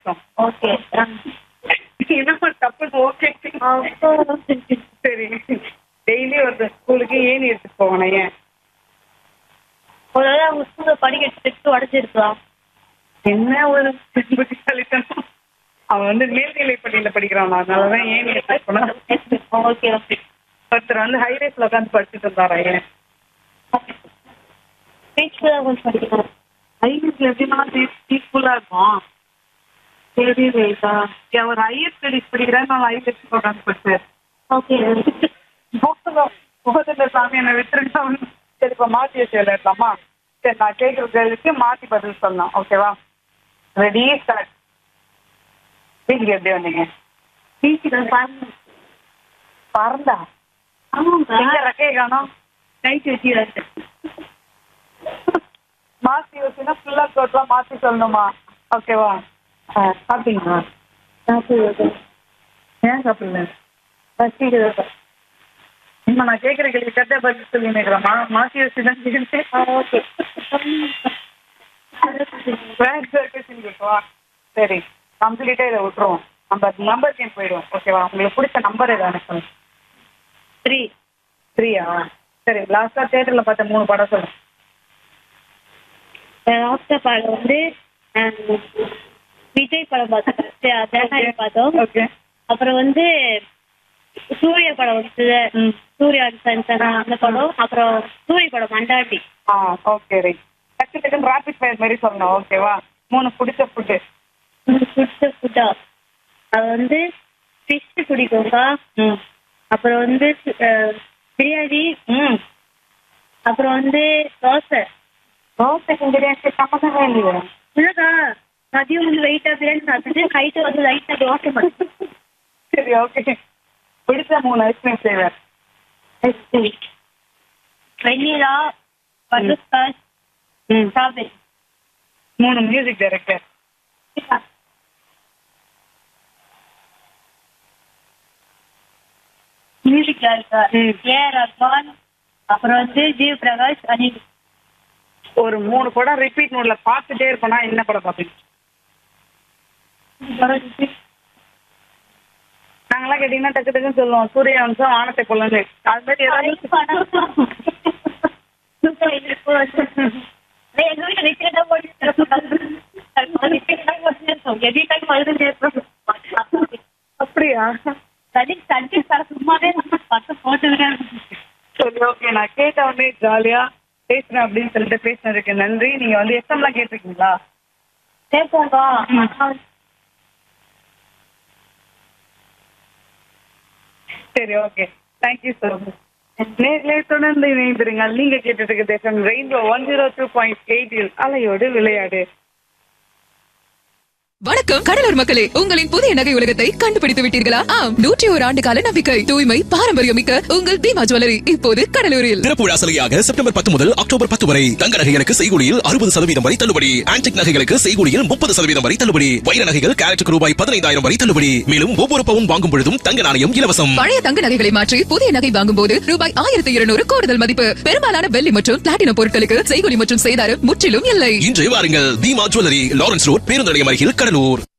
Okay என்ன தப்பு okay சரி டெய்லி ஒரு ஸ்கூலுக்கு ஏணி எடுத்துட்டு போகணும் ஏன் ஒருவேளை அவங்க ஸ்கூல்ல படிக்க எடுத்து உடச்சிருக்கலாம் என்ன ஒரு புத்திசாலித்தனம் அவன் வந்து மேல்நிலை பள்ளியில படிக்கிறான் அதனாலதான் ஏணி எடுத்துட்டு போனா ஓகே ஓகே ஒருத்தர் வந்து ஹைரேஸ்ல உட்காந்து படிச்சுட்டு இருந்தாரா ஏன் பீச்ல கொஞ்சம் படிக்கணும் ஹைரேஸ்ல எப்படின்னா பீஸ்ஃபுல்லா இருக்கும் சரி ரைட்டா அவர் ஹையர் ஸ்டடிஸ் படிக்கிறாரு நான் ஹைரேஸ் உட்காந்து படிச்சார் ஓகே போதும் போதும் சாமி என்னை விட்டுருங்க சரி இப்போ மாற்றி வச்சு விளையாடலாமா சரி நான் கேட்குற கேள்விக்கு மாற்றி பதில் சொல்லலாம் ஓகேவா ரெடி ஸ்டார்ட் வீட்டுக்கு எப்படி வந்தீங்க பீச்ல பாருங்க பறந்தா எங்க ஆமாங்க ரெக்கையை காணோம் நைட் வச்சு மாற்றி வச்சுன்னா ஃபுல்லா கோட்லாம் மாற்றி சொல்லணுமா ஓகேவா ஆ சாப்பிட்டீங்களா ஏன் சாப்பிடல இம்மா நான் கேட்குற கேள்வி கரெக்டாக பதில் சொல்லி நினைக்கிறேம்மா மாற்றி வச்சு தான் கேட்டேன் ஓகே பேங்க் சர்க்கேஷன் கேட்கவா சரி கம்ப்ளீட்டா இதை விட்டுருவோம் நம்ம நம்பர் கேம் போயிடுவோம் ஓகேவா உங்களுக்கு பிடிச்ச நம்பர் எதாவது எனக்கு சொல்லுங்க த்ரீ த்ரீயா சரி லாஸ்டா தியேட்டர்ல பார்த்த மூணு படம் சொல்லுங்க லாஸ்ட் படம் வந்து அஹ், விஜய் படம் பார்த்தோம் அதான் பார்த்தோம் ஓகே அப்புறம் வந்து சூர்யா படம் வந்து ம். சூர்யா சந்தனா அந்த படம் அப்புறம் சூரிய படம் மண்டாட்டி ஆ ஓகே ரைட் டக்கு டக்குன்னு ராபிட் ஃபயர் மாதிரி சொல்லணும் ஓகேவா மூணு பிடிச்ச ஃபுட்டு உங்களுக்கு பிடிச்ச ஃபுட்டா அது வந்து ஃபிஷ் பிடிக்கும்க்கா ம் அப்புறம் வந்து அஹ், பிரியாணி ம் அப்புறம் வந்து தோசை தோசைக்கு பிரியாணி சம்மந்தமே இல்லையே இல்லைக்கா மதியம் வந்து வெயிட்டா பிரியாணி சாப்பிட்டுட்டு நைட்டு வந்து லைட்டா தோசை மட்டும் சரி ஓகே பிடிச்ச மூணு ஐஸ்கிரீம் ஃப்ளேவர் வெண்ணிலா பட்டர்ஸ்காட்ச் ம் ஸ்ட்ராபெரி மூணு மியூசிக் டைரக்டர் மியூசிக் டைரக்டர் ம். ஏ ரஹ்மான் அப்புறம் வந்து ஜீவ் பிரகாஷ் அனில் ஒரு மூணு படம் ரிப்பீட் மோட்ல பார்த்துட்டே இருப்பேனா என்ன படம் பார்ப்பீங்க நாங்கெல்லாம் கேட்டீங்கன்னா டக்கு டக்குன்னு சொல்லுவோம் சூரிய வம்சம் ஆனத்தை கொள்ளு அது மாதிரி ஏதாவது எங்க வீட்டுல விக்கிறதா எனி டைம் வருது அப்படியா சரி சண்டி சார் சும்மாவே நம்ம பத்து போட்டு சரி ஓகே நான் கேட்ட உடனே ஜாலியா பேசுறேன் அப்படின்னு சொல்லிட்டு பேசினதுக்கு நன்றி நீங்க வந்து எஃப்எம்லாம் கேட்டிருக்கீங்களா கேட்போங்கா சரி ஓகே தேங்க்யூ ஸோ மச் நேர்களை தொடர்ந்து இணைந்திருங்கள் நீங்க கேட்டுட்டு இருக்கிறது FM rainbow one zero two point எயிட்டில் அலையோடு விளையாடு வணக்கம் கடலூர் மக்களே உங்களின் புதிய நகை உலகத்தை கண்டுபிடித்து விட்டீர்களா ஆம் நூற்றி ஒரு ஆண்டு கால நம்பிக்கை தூய்மை பாரம்பரியம் மிக்க உங்கள் தீமா ஜுவல்லரி இப்போது கடலூரில் திறப்புழா சலுகையாக செப்டம்பர் பத்து முதல் அக்டோபர் பத்து வரை தங்க நகைகளுக்கு செய்கூலியில் அறுபது சதவீதம் வரை தள்ளுபடி ஆன்டிக் நகைகளுக்கு செய்கூலியில் முப்பது சதவீதம் வரை தள்ளுபடி வைர நகைகள் கேரட்டுக்கு ரூபாய் பதினைந்தாயிரம் வரை தள்ளுபடி மேலும் ஒவ்வொரு பவுன் வாங்கும் பொழுதும் தங்க நாணயம் இலவசம் பழைய தங்க நகைகளை மாற்றி புதிய நகை வாங்கும் போது ரூபாய் ஆயிரத்தி இருநூறு கூடுதல் மதிப்பு பெரும்பாலான வெள்ளி மற்றும் பிளாட்டினம் பொருட்களுக்கு செய்கூலி மற்றும் செய்தாரு முற்றிலும் இல்லை இன்று வாருங்கள் தீமா ஜுவல்லரி லாரன்ஸ் ரோட் பேருந்து நிலையம் அருகில் கடலூர்